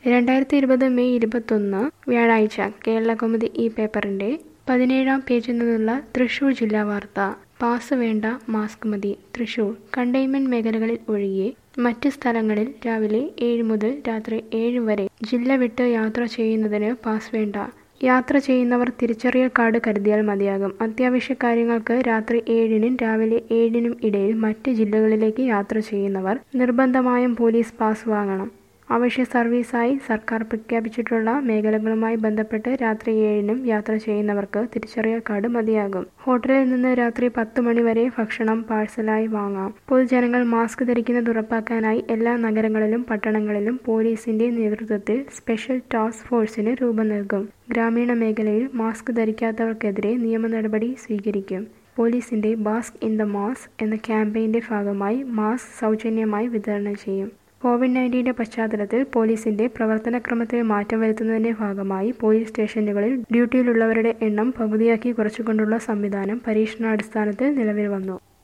രണ്ടായിരത്തി ഇരുപത് മെയ് ഇരുപത്തൊന്ന് വ്യാഴാഴ്ച കേരളകൗമുദി ഈ പേപ്പറിന്റെ പതിനേഴാം പേജിൽ നിന്നുള്ള തൃശൂർ ജില്ലാ വാർത്ത പാസ് വേണ്ട മാസ്ക് മതി തൃശൂർ കണ്ടെയ്ൻമെന്റ് മേഖലകളിൽ ഒഴികെ മറ്റ് സ്ഥലങ്ങളിൽ രാവിലെ ഏഴ് മുതൽ രാത്രി ഏഴ് വരെ ജില്ല വിട്ട് യാത്ര ചെയ്യുന്നതിന് പാസ് വേണ്ട യാത്ര ചെയ്യുന്നവർ തിരിച്ചറിയൽ കാർഡ് കരുതിയാൽ മതിയാകും അത്യാവശ്യ കാര്യങ്ങൾക്ക് രാത്രി ഏഴിനും രാവിലെ ഏഴിനും ഇടയിൽ മറ്റ് ജില്ലകളിലേക്ക് യാത്ര ചെയ്യുന്നവർ നിർബന്ധമായും പോലീസ് പാസ് വാങ്ങണം അവശ്യ സർവീസായി സർക്കാർ പ്രഖ്യാപിച്ചിട്ടുള്ള മേഖലകളുമായി ബന്ധപ്പെട്ട് രാത്രി ഏഴിനും യാത്ര ചെയ്യുന്നവർക്ക് തിരിച്ചറിയൽ കാർഡ് മതിയാകും ഹോട്ടലിൽ നിന്ന് രാത്രി പത്ത് മണി വരെ ഭക്ഷണം പാഴ്സലായി വാങ്ങാം പൊതുജനങ്ങൾ മാസ്ക് ധരിക്കുന്നത് ഉറപ്പാക്കാനായി എല്ലാ നഗരങ്ങളിലും പട്ടണങ്ങളിലും പോലീസിന്റെ നേതൃത്വത്തിൽ സ്പെഷ്യൽ ടാസ്ക് ഫോഴ്സിന് രൂപം നൽകും ഗ്രാമീണ മേഖലയിൽ മാസ്ക് ധരിക്കാത്തവർക്കെതിരെ നിയമ നടപടി സ്വീകരിക്കും പോലീസിന്റെ ബാസ്ക് ഇൻ ദ മാസ് എന്ന ക്യാമ്പയിന്റെ ഭാഗമായി മാസ്ക് സൗജന്യമായി വിതരണം ചെയ്യും കോവിഡ് നയൻറ്റീൻ്റെ പശ്ചാത്തലത്തിൽ പോലീസിന്റെ പ്രവർത്തനക്രമത്തിൽ മാറ്റം വരുത്തുന്നതിന്റെ ഭാഗമായി പോലീസ് സ്റ്റേഷനുകളിൽ ഡ്യൂട്ടിയിലുള്ളവരുടെ എണ്ണം പകുതിയാക്കി കുറച്ചുകൊണ്ടുള്ള സംവിധാനം പരീക്ഷണാടിസ്ഥാനത്തിൽ നിലവിൽ വന്നു